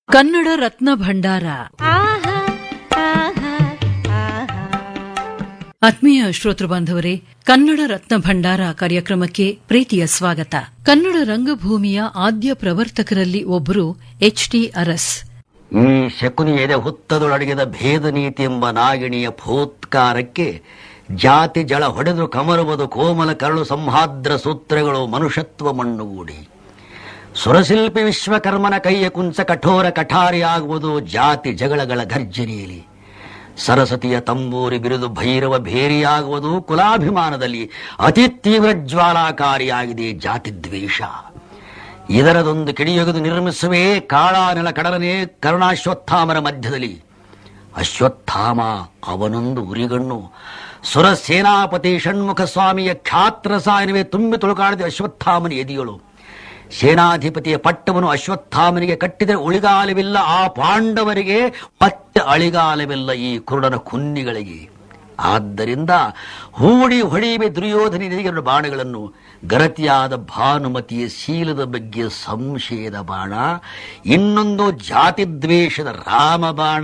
ಕನ್ನಡ ರತ್ನ ಭಂಡಾರ ಆತ್ಮೀಯ ಶ್ರೋತೃ ಬಾಂಧವರೇ ಕನ್ನಡ ರತ್ನ ಭಂಡಾರ ಕಾರ್ಯಕ್ರಮಕ್ಕೆ ಪ್ರೀತಿಯ ಸ್ವಾಗತ ಕನ್ನಡ ರಂಗಭೂಮಿಯ ಆದ್ಯ ಪ್ರವರ್ತಕರಲ್ಲಿ ಒಬ್ಬರು ಎಚ್ ಟಿ ಅರಸ್ ಈ ಶಕುನಿ ಎದೆ ಹುತ್ತದೊಳಗಿದ ಭೇದ ನೀತಿ ಎಂಬ ನಾಗಿಣಿಯ ಫೋತ್ಕಾರಕ್ಕೆ ಜಾತಿ ಜಳ ಹೊಡೆದು ಕಮರುವುದು ಕೋಮಲ ಕರಳು ಸಂಹಾದ್ರ ಸೂತ್ರಗಳು ಮನುಷ್ಯತ್ವ ಮಣ್ಣುಗೂಡಿ ಸುರಶಿಲ್ಪಿ ವಿಶ್ವಕರ್ಮನ ಕೈಯ ಕುಂಚ ಕಠೋರ ಕಠಾರಿಯಾಗುವುದು ಜಾತಿ ಜಗಳಗಳ ಘರ್ಜನೆಯಲ್ಲಿ ಸರಸ್ವತಿಯ ತಂಬೂರಿ ಬಿರುದು ಭೈರವ ಭೇರಿಯಾಗುವುದು ಕುಲಾಭಿಮಾನದಲ್ಲಿ ಅತಿ ತೀವ್ರ ಜ್ವಾಲಾಕಾರಿಯಾಗಿದೆ ಜಾತಿ ದ್ವೇಷ ಇದರದೊಂದು ಕಿಡಿಯೊಗೆದು ನಿರ್ಮಿಸುವೆ ಕಾಳಾನೆಲ ಕಡಲನೆ ಕರುಣಾಶ್ವತ್ಥಾಮರ ಮಧ್ಯದಲ್ಲಿ ಅಶ್ವತ್ಥಾಮ ಅವನೊಂದು ಉರಿಗಣ್ಣು ಸುರ ಸೇನಾಪತಿ ಷಣ್ಮುಖ ಸ್ವಾಮಿಯ ಖ್ಯಾತ್ರ ಸಾಯನವೇ ತುಂಬಿ ತುಳುಕಾಡಿದ ಅಶ್ವತ್ಥಾಮನ ಎದಿಯಳು ಸೇನಾಧಿಪತಿಯ ಪಟ್ಟವನ್ನು ಅಶ್ವತ್ಥಾಮನಿಗೆ ಕಟ್ಟಿದರೆ ಉಳಿಗಾಲವಿಲ್ಲ ಆ ಪಾಂಡವರಿಗೆ ಮತ್ತೆ ಅಳಿಗಾಲವಿಲ್ಲ ಈ ಕುರುಡನ ಕುನ್ನಿಗಳಿಗೆ ಆದ್ದರಿಂದ ಹೂಡಿ ಹೊಡೆಯುವೆ ದುರ್ಯೋಧನಿಗೆ ಬಾಣಗಳನ್ನು ಗರತಿಯಾದ ಭಾನುಮತಿಯ ಶೀಲದ ಬಗ್ಗೆ ಸಂಶಯದ ಬಾಣ ಇನ್ನೊಂದು ಜಾತಿ ದ್ವೇಷದ ರಾಮ ಬಾಣ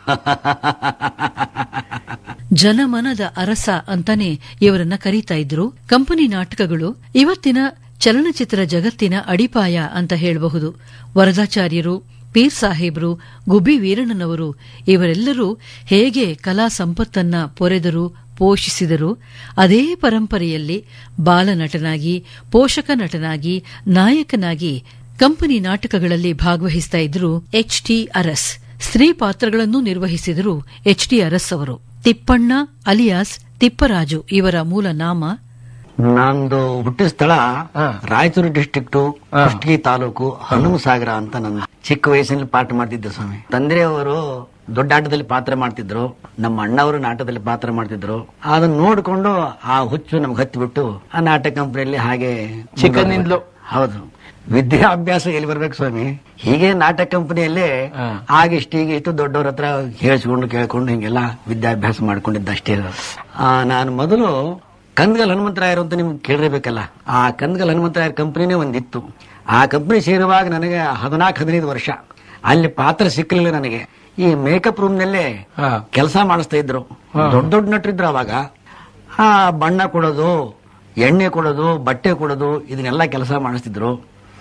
ಜನಮನದ ಅರಸ ಅಂತಾನೆ ಇವರನ್ನ ಕರೀತಾ ಇದ್ರು ಕಂಪನಿ ನಾಟಕಗಳು ಇವತ್ತಿನ ಚಲನಚಿತ್ರ ಜಗತ್ತಿನ ಅಡಿಪಾಯ ಅಂತ ಹೇಳಬಹುದು ವರದಾಚಾರ್ಯರು ಪೀರ್ ಸಾಹೇಬ್ರು ಗುಬ್ಬಿ ವೀರಣ್ಣನವರು ಇವರೆಲ್ಲರೂ ಹೇಗೆ ಕಲಾ ಸಂಪತ್ತನ್ನ ಪೊರೆದರು ಪೋಷಿಸಿದರು ಅದೇ ಪರಂಪರೆಯಲ್ಲಿ ಬಾಲನಟನಾಗಿ ಪೋಷಕ ನಟನಾಗಿ ನಾಯಕನಾಗಿ ಕಂಪನಿ ನಾಟಕಗಳಲ್ಲಿ ಭಾಗವಹಿಸ್ತಾ ಇದ್ರು ಎಚ್ ಟಿ ಅರಸ್ ಸ್ತ್ರೀ ಪಾತ್ರಗಳನ್ನು ನಿರ್ವಹಿಸಿದರು ಎಚ್ ಟಿ ಅರಸ್ ಅವರು ತಿಪ್ಪಣ್ಣ ಅಲಿಯಾಸ್ ತಿಪ್ಪರಾಜು ಇವರ ಮೂಲ ನಾಮ ನಂದು ಹುಟ್ಟಿದ ಸ್ಥಳ ರಾಯಚೂರು ಡಿಸ್ಟ್ರಿಕ್ಟ್ ಕುಷ್ಟಗಿ ತಾಲೂಕು ಹನುಮಸಾಗರ ಅಂತ ನನ್ನ ಚಿಕ್ಕ ವಯಸ್ಸಿನಲ್ಲಿ ಪಾಠ ಮಾಡ್ತಿದ್ದೆ ಸ್ವಾಮಿ ತಂದೆಯವರು ದೊಡ್ಡ ಆಟದಲ್ಲಿ ಪಾತ್ರ ಮಾಡ್ತಿದ್ರು ನಮ್ಮ ಅಣ್ಣವರು ನಾಟಕದಲ್ಲಿ ಪಾತ್ರ ಮಾಡ್ತಿದ್ರು ಅದನ್ನ ನೋಡಿಕೊಂಡು ಆ ಹುಚ್ಚು ನಮ್ಗೆ ಹತ್ತಿಬಿಟ್ಟು ಆ ನಾಟಕ ಕಂಪನಿಯಲ್ಲಿ ಹಾಗೆ ಚಿಕ್ಕಂದಿನಿಂದಲೂ? ಹೌದು ವಿದ್ಯಾಭ್ಯಾಸ ಎಲ್ಲಿ ಬರ್ಬೇಕು ಸ್ವಾಮಿ ಹೀಗೆ ನಾಟಕ ಕಂಪನಿಯಲ್ಲೇ ಆಗಿಷ್ಟು ಈಗ ಇಷ್ಟು ದೊಡ್ಡವ್ರ ಹತ್ರ ಕೇಳಿಸ್ಕೊಂಡು ಕೇಳ್ಕೊಂಡು ಹಿಂಗೆಲ್ಲ ವಿದ್ಯಾಭ್ಯಾಸ ಮಾಡ್ಕೊಂಡಿದ್ದ ಅಷ್ಟೇ ಆ, ನಾನು ಮೊದಲು ಕಂದಗಲ್ ಹನುಮಂತರಾಯರು ಅಂತ ನಿಮ್ಗೆ ಕೇಳಿರ್ಬೇಕಲ್ಲ ಆ ಕಂದಗಲ್ ಹನುಮಂತರಾಯರ್ ಕಂಪನಿನೇ ಒಂದಿತ್ತು ಆ ಕಂಪನಿ ಸೇರುವಾಗ ನನಗೆ ಹದಿನಾಲ್ಕು ಹದಿನೈದು ವರ್ಷ ಅಲ್ಲಿ ಪಾತ್ರ ಸಿಕ್ಕಲಿಲ್ಲ ನನಗೆ ಈ ಮೇಕಪ್ ರೂಮ್ ನಲ್ಲೇ ಹಾ. ಕೆಲಸ ಮಾಡಿಸ್ತಾ ಇದ್ರು ದೊಡ್ಡ ದೊಡ್ಡ ನಟರಿದ್ರು ಅವಾಗ ಆ ಬಣ್ಣ ಕೊಡೋದು ಎಣ್ಣೆ ಕೊಡೋದು ಬಟ್ಟೆ ಕೊಡೋದು ಇದನ್ನೆಲ್ಲ ಕೆಲಸ ಮಾಡಿಸ್ತಿದ್ರು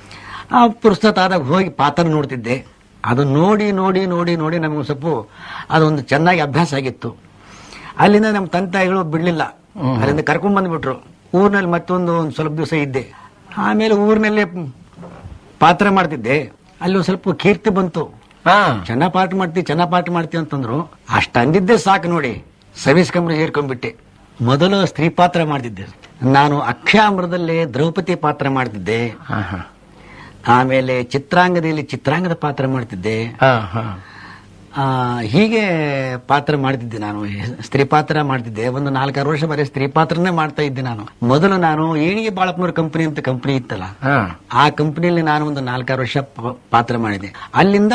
ಆ ಪುಸ್ತಕ ಆದಾಗ ಹೋಗಿ ಪಾತ್ರ ನೋಡ್ತಿದ್ದೆ ಅದು ನೋಡಿ ನೋಡಿ ನೋಡಿ ನೋಡಿ ನಮಗೆ ಸ್ವಲ್ಪ ಅದೊಂದು ಚೆನ್ನಾಗಿ ಅಭ್ಯಾಸ ಆಗಿತ್ತು ಅಲ್ಲಿಂದ ನಮ್ಮ ತಂದೆ ತಾಯಿಗಳು ಬಿಡ್ಲಿಲ್ಲ ಅಲ್ಲಿಂದ ಕರ್ಕೊಂಡ್ ಬಂದ್ಬಿಟ್ರು ಊರಿನಲ್ಲಿ ಮತ್ತೊಂದು ಒಂದು ಸ್ವಲ್ಪ ದಿವಸ ಇದ್ದೆ ಆಮೇಲೆ ಊರಿನಲ್ಲೇ ಪಾತ್ರ ಮಾಡ್ತಿದ್ದೆ ಅಲ್ಲಿ ಒಂದು ಸ್ವಲ್ಪ ಕೀರ್ತಿ ಬಂತು ಹಾ ಚೆನ್ನಾಗ್ ಪಾಠ ಮಾಡ್ತಿ ಚೆನ್ನಾಗ್ ಪಾಠ ಮಾಡ್ತಿ ಅಂತಂದ್ರು ಅಷ್ಟ ಅಂದಿದ್ದೆ ಸಾಕು ನೋಡಿ ಸರ್ವಿಸ್ ಕಂಪ್ನಿ ಸೇರ್ಕೊಂಡ್ಬಿಟ್ಟೆ ಮೊದಲು ಸ್ತ್ರೀ ಪಾತ್ರ ಮಾಡ್ತಿದ್ದೆ ನಾನು ಅಕ್ಷಾಮೃತದಲ್ಲಿ ದ್ರೌಪದಿ ಪಾತ್ರ ಮಾಡ್ತಿದ್ದೆ ಹಾ ಹಾ ಆಮೇಲೆ ಚಿತ್ರಾಂಗದಲ್ಲಿ ಚಿತ್ರಾಂಗದ ಪಾತ್ರ ಮಾಡ್ತಿದ್ದೆ ಹಾ ಹಾ ಆ, ಹೀಗೆ ಪಾತ್ರ ಮಾಡ್ತಿದ್ದೆ ನಾನು ಸ್ತ್ರೀ ಪಾತ್ರ ಮಾಡ್ತಿದ್ದೆ ಒಂದು ನಾಲ್ಕಾರು ವರ್ಷ ಬರೀ ಸ್ತ್ರೀ ಪಾತ್ರನೇ ಮಾಡ್ತಾ ಇದ್ದೆ ನಾನು ಮೊದಲು ನಾನು ಏಣಿಗೆ ಬಾಳಪ್ಪನವ್ರ ಕಂಪನಿ ಅಂತ ಕಂಪನಿ ಇತ್ತಲ್ಲ ಹಾ ಆ ಕಂಪನಿಯಲ್ಲಿ ನಾನು ಒಂದು ನಾಲ್ಕಾರು ವರ್ಷ ಪ- ಪಾತ್ರ ಮಾಡಿದೆ ಅಲ್ಲಿಂದ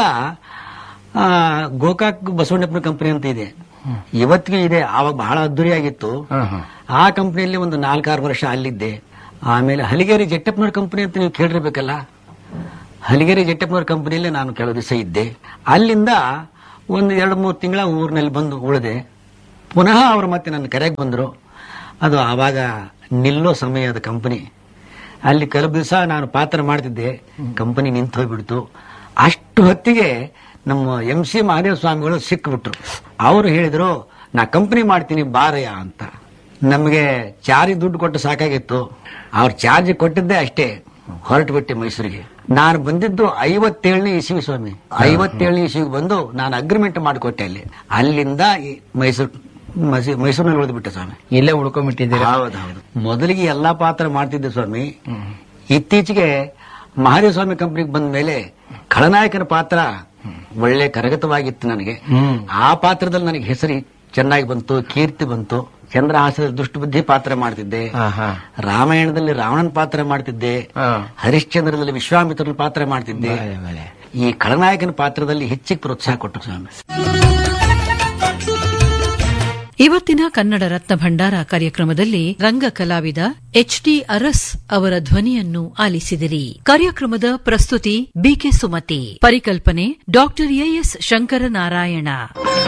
ಆ, ಗೋಕಾಕ್ ಬಸವಣ್ಣಪ್ಪನ ಕಂಪನಿ ಅಂತ ಇದೆ ಇವತ್ತಿಗೂ ಇದೆ ಆವಾಗ ಬಹಳ ಅದ್ದೂರಿಯಾಗಿತ್ತು ಹಾ ಹಾ ಆ ಕಂಪನಿಯಲ್ಲಿ ಒಂದು ನಾಲ್ಕಾರು ವರ್ಷ ಅಲ್ಲಿದ್ದೆ ಆಮೇಲೆ ಹಲಿಗೇರಿ ಜಟ್ಟಪ್ಪನವ್ರ ಕಂಪನಿ ಅಂತ ನೀವು ಕೇಳಿರ್ಬೇಕಲ್ಲ ಹಲಿಗೇರಿ ಜಟ್ಟಪ್ಪನವ್ರ ಕಂಪನಿಯಲ್ಲಿ ನಾನು ಕೆಲವು ದಿವಸ ಇದ್ದೆ ಅಲ್ಲಿಂದ ಒಂದು ಎರಡು ಮೂರು ತಿಂಗಳ ಊರಿನಲ್ಲಿ ಬಂದು ಉಳಿದೆ ಪುನಃ ಅವರು ಮತ್ತೆ ನನ್ನ ಕರೆಗೆ ಬಂದರು ಅದು ಆವಾಗ ನಿಲ್ಲೋ ಸಮಯದ ಕಂಪನಿ ಅಲ್ಲಿ ಕೆಲವು ದಿವಸ ನಾನು ಪಾತ್ರ ಮಾಡ್ತಿದ್ದೆ ಕಂಪನಿ ನಿಂತು ಹೋಗ್ಬಿಡ್ತು ಅಷ್ಟು ಹೊತ್ತಿಗೆ ನಮ್ಮ ಎಂ ಸಿ ಮಹಾದೇವ ಸ್ವಾಮಿಗಳು ಸಿಕ್ಬಿಟ್ರು ಅವರು ಹೇಳಿದ್ರು ನಾ ಕಂಪನಿ ಮಾಡ್ತೀನಿ ಬಾರಯ್ಯ ಅಂತ ನಮಗೆ ಚಾರ್ಜ್ ದುಡ್ಡು ಕೊಟ್ಟು ಸಾಕಾಗಿತ್ತು ಅವ್ರು ಚಾರ್ಜ್ ಕೊಟ್ಟಿದ್ದೆ ಅಷ್ಟೇ ಹೊರಟು ಬಿಟ್ಟೆ ಮೈಸೂರಿಗೆ ನಾನು ಬಂದಿದ್ದು ಐವತ್ತೇಳನೇ ಇಸ್ವಿ ಸ್ವಾಮಿ ಐವತ್ತೇಳನೇ ಇಸ್ವಿಗೆ ಬಂದು ನಾನು ಅಗ್ರಿಮೆಂಟ್ ಮಾಡಿಕೊಟ್ಟೆ ಅಲ್ಲಿ ಅಲ್ಲಿಂದ ಈ ಮೈಸೂರು ಮೈಸೂ- ಮೈಸೂರಿನಲ್ಲಿ ಉಳಿದ್ಬಿಟ್ಟೆ ಸ್ವಾಮಿ ಇಲ್ಲೇ ಉಳ್ಕೊಂಡ್ಬಿಟ್ಟಿದ್ದೀರಾ ಹೌದೌದು ಮೊದಲಿಗೆ ಎಲ್ಲಾ ಪಾತ್ರ ಮಾಡ್ತಿದ್ದೆ ಸ್ವಾಮಿ ಇತ್ತೀಚೆಗೆ ಮಹಾದೇವ ಸ್ವಾಮಿ ಕಂಪನಿಗೆ ಬಂದ ಮೇಲೆ ಖಳನಾಯಕನ ಪಾತ್ರ ಒಳ್ಳೆ ಕರಗತವಾಗಿತ್ತು ನನಗೆ ಹ್ಮ್. ಆ ಪಾತ್ರದಲ್ಲಿ ನನಗೆ ಹೆಸರು ಚೆನ್ನಾಗಿ ಬಂತು ಕೀರ್ತಿ ಬಂತು ಚಂದ್ರಹಾಸದ ದುಷ್ಟಬುದ್ಧಿ ಪಾತ್ರ ಮಾಡ್ತಿದ್ದೆ ಹಾ ಹಾ ರಾಮಾಯಣದಲ್ಲಿ ರಾವಣನ ಪಾತ್ರ ಮಾಡ್ತಿದ್ದೆ ಹಾ ಹರಿಶ್ಚಂದ್ರದಲ್ಲಿ ವಿಶ್ವಾಮಿತ್ರನ ಪಾತ್ರ ಮಾಡ್ತಿದ್ದೆ ಬಲೆ, ಬಲೆ. ಈ ಖಳನಾಯಕನ ಪಾತ್ರದಲ್ಲಿ ಹೆಚ್ಚಿಗೆ ಪ್ರೋತ್ಸಾಹ ಕೊಟ್ಟರು ಸ್ವಾಮಿ ಇವತ್ತಿನ ಕನ್ನಡ ರತ್ನ ಭಂಡಾರ ಕಾರ್ಯಕ್ರಮದಲ್ಲಿ ರಂಗ ಕಲಾವಿದ ಎಚ್ ಟಿ ಅರಸ್ ಅವರ ಧ್ವನಿಯನ್ನು ಆಲಿಸಿದಿರಿ ಕಾರ್ಯಕ್ರಮದ ಪ್ರಸ್ತುತಿ ಬಿಕೆ ಸುಮತಿ ಪರಿಕಲ್ಪನೆ ಡಾಕ್ಟರ್ ಎಎಸ್ ಶಂಕರನಾರಾಯಣ